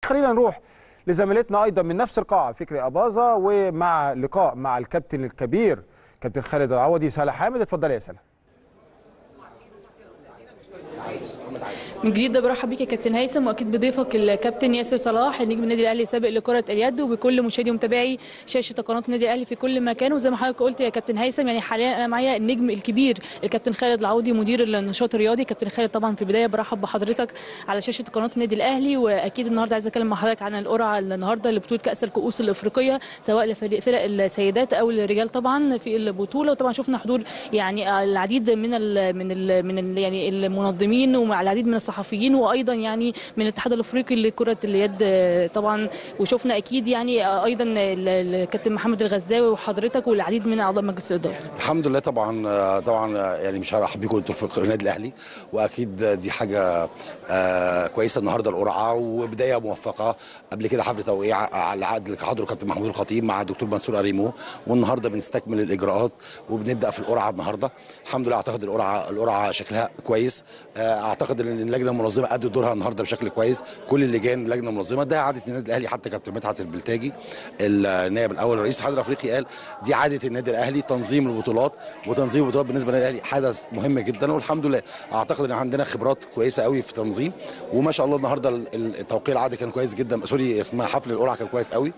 خلينا نروح لزميلتنا ايضا من نفس القاعه فكري اباظه ومع لقاء مع الكابتن الكبير كابتن خالد العوضي سالة حامد اتفضلي يا سالة من جديد برحب بيك يا كابتن هيثم واكيد بضيفك الكابتن ياسر صلاح نجم النادي الاهلي سابق لكره اليد وبكل مشاهدي ومتابعي شاشه قناه النادي الاهلي في كل مكان وزي ما حضرتك قلت يا كابتن هيثم يعني حاليا انا معايا النجم الكبير الكابتن خالد العوضي مدير النشاط الرياضي كابتن خالد طبعا في البدايه برحب بحضرتك على شاشه قناه النادي الاهلي واكيد النهارده عايز اتكلم مع حضرتك عن القرعه النهارده لبطوله كاس الكؤوس الافريقيه سواء لفريق فرق السيدات او الرجال طبعا في البطوله وطبعا شفنا حضور يعني العديد من ال من ال من ال يعني المنظمين ومع العديد من الصحفيين وايضا يعني من الاتحاد الافريقي لكره اليد طبعا وشفنا اكيد يعني ايضا الكابتن محمد الغزاوي وحضرتك والعديد من اعضاء مجلس الاداره الحمد لله طبعا طبعا يعني مش هرحب بيكم انتوا في النادي الاهلي واكيد دي حاجه آه كويسه النهارده القرعه وبدايه موفقه قبل كده حفل توقيع على العقد اللي حضره كابتن محمود الخطيب مع الدكتور منصور اريمو والنهارده بنستكمل الاجراءات وبنبدا في القرعه النهارده الحمد لله اعتقد القرعه القرعه شكلها كويس آه اعتقد ان اللجنه المنظمه ادت دورها النهارده بشكل كويس كل اللجان اللجنه المنظمه ده عاده النادي الاهلي حتى كابتن مدحت البلتاجي النائب الاول رئيس الاتحاد الافريقي قال دي عاده النادي الاهلي تنظيم البطولات وتنظيم البطولات بالنسبه للنادي الاهلي حدث مهم جدا والحمد لله اعتقد ان عندنا خبرات كويسه قوي في تنظيم وما شاء الله النهارده التوقيع العادي كان كويس جدا سوري اسمها حفل القرعه كان كويس قوي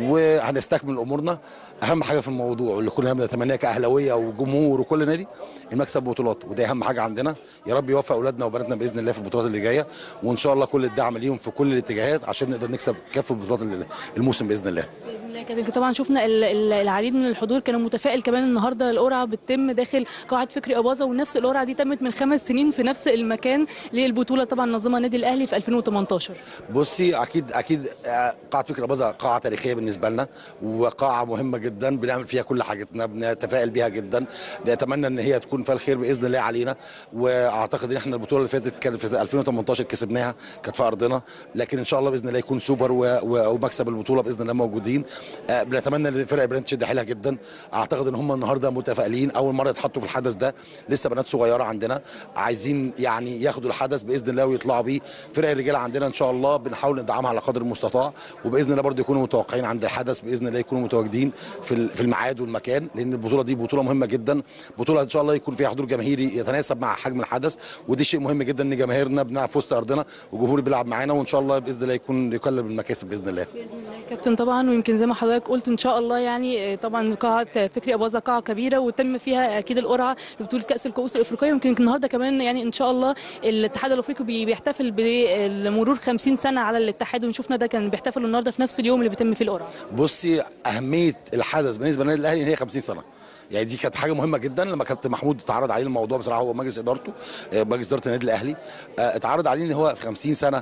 وهنستكمل امورنا اهم حاجه في الموضوع واللي كلنا بنتمناها كاهلاويه وجمهور وكل نادي المكسب بطولات وده اهم حاجه عندنا يا رب يوفق اولادنا وبناتنا باذن الله في البطولات اللي جايه وان شاء الله كل الدعم ليهم في كل الاتجاهات عشان نقدر نكسب كافه بطولات الموسم باذن الله باذن الله كابتن طبعا شفنا العديد من الحضور كانوا متفائل كمان النهارده القرعه بتتم داخل قاعه فكري اباظه ونفس القرعه دي تمت من خمس سنين في نفس المكان للبطوله طبعا نظمها النادي الاهلي في 2018 بصي اكيد اكيد قاعه فكري اباظه قاعه تاريخيه بالنسبه لنا وقاعه مهمه جدا بنعمل فيها كل حاجتنا بنتفائل بيها جدا نتمنى ان هي تكون فيها الخير باذن الله علينا واعتقد ان احنا البطوله اللي فاتت كانت في 2018 كسبناها كانت في ارضنا لكن ان شاء الله باذن الله يكون سوبر ومكسب البطوله باذن الله موجودين بنتمنى ان الفرق البنات تشد حيلها جدا اعتقد ان هم النهارده متفائلين اول مره يتحطوا في الحدث ده لسه بنات صغيره عندنا عايزين يعني ياخدوا الحدث باذن الله ويطلعوا بيه فرق الرجال عندنا ان شاء الله بنحاول ندعمها على قدر المستطاع وباذن الله برضه يكونوا متوقعين عند الحدث باذن الله يكونوا متواجدين في في الميعاد والمكان لان البطوله دي بطوله مهمه جدا بطوله ان شاء الله يكون فيها حضور جماهيري يتناسب مع حجم الحدث ودي شيء مهم جدا ان جماهيرنا بنلعب في وسط ارضنا وجمهور بيلعب معانا وان شاء الله باذن الله يكون يكلم المكاسب باذن الله باذن الله كابتن طبعا ويمكن زي ما حضرتك قلت ان شاء الله يعني طبعا قاعه فكري اباظه قاعه كبيره وتم فيها اكيد القرعه لبطوله كاس الكؤوس الافريقيه يمكن النهارده كمان يعني ان شاء الله الاتحاد الافريقي بيحتفل بمرور 50 سنه على الاتحاد ونشوفنا ده كان بيحتفلوا النهارده في نفس اليوم اللي بيتم فيه القرعه بصي اهميه الحدث بالنسبه للنادي الاهلي ان هي 50 سنه يعني دي كانت حاجه مهمه جدا لما كابتن محمود اتعرض عليه الموضوع بصراحه هو مجلس ادارته مجلس اداره النادي الاهلي اتعرض عليه ان هو في 50 سنه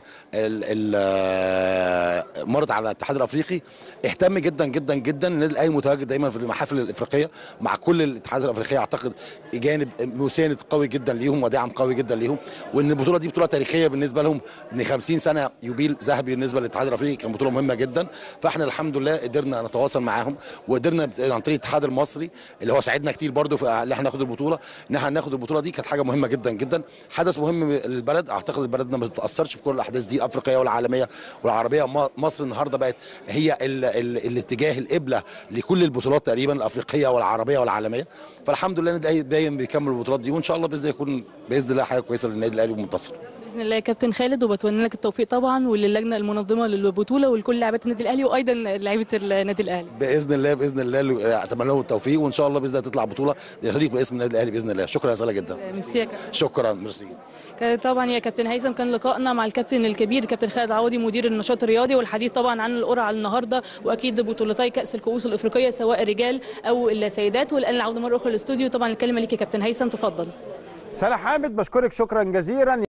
مرت على الاتحاد الافريقي اهتم جدا جدا جدا النادي الاهلي متواجد دايما في المحافل الافريقيه مع كل الاتحادات الافريقيه اعتقد جانب مساند قوي جدا ليهم ودعم قوي جدا ليهم وان البطوله دي بطوله تاريخيه بالنسبه لهم ان 50 سنه يوبيل ذهبي بالنسبه للاتحاد الافريقي كان بطوله مهمه جدا فاحنا الحمد لله قدرنا نتواصل معاهم وقدرنا عن طريق الاتحاد المصري اللي هو ساعدنا كتير برضه في ان احنا ناخد البطوله ان احنا ناخد البطوله دي كانت حاجه مهمه جدا جدا حدث مهم للبلد اعتقد البلدنا ما بتتاثرش في كل الاحداث دي الافريقيه والعالميه والعربيه مصر النهارده بقت هي ال ال الاتجاه القبله لكل البطولات تقريبا الافريقيه والعربيه والعالميه فالحمد لله النادي دايما بيكمل البطولات دي وان شاء الله باذن الله يكون باذن الله حاجه كويسه للنادي الاهلي ومنتصر باذن الله يا كابتن خالد وبتمنى لك التوفيق طبعا وللجنه المنظمه للبطوله ولكل لاعبات النادي الاهلي وايضا لعيبه النادي الاهلي باذن الله باذن الله اتمنى لهم التوفيق وان شاء الله باذن الله تطلع بطوله يخليك باسم النادي الاهلي باذن الله شكرا يا سلا جدا ميرسي يا كابتن شكرا ميرسي طبعا يا كابتن هيثم كان لقائنا مع الكابتن الكبير كابتن خالد عوضي مدير النشاط الرياضي والحديث طبعا عن القرعه النهارده واكيد بطولتي كاس الكؤوس الافريقيه سواء الرجال او السيدات والان العوده مره اخرى للاستوديو طبعا الكلمه ليك يا كابتن هيثم تفضل سالة حامد بشكرك شكرا جزيلا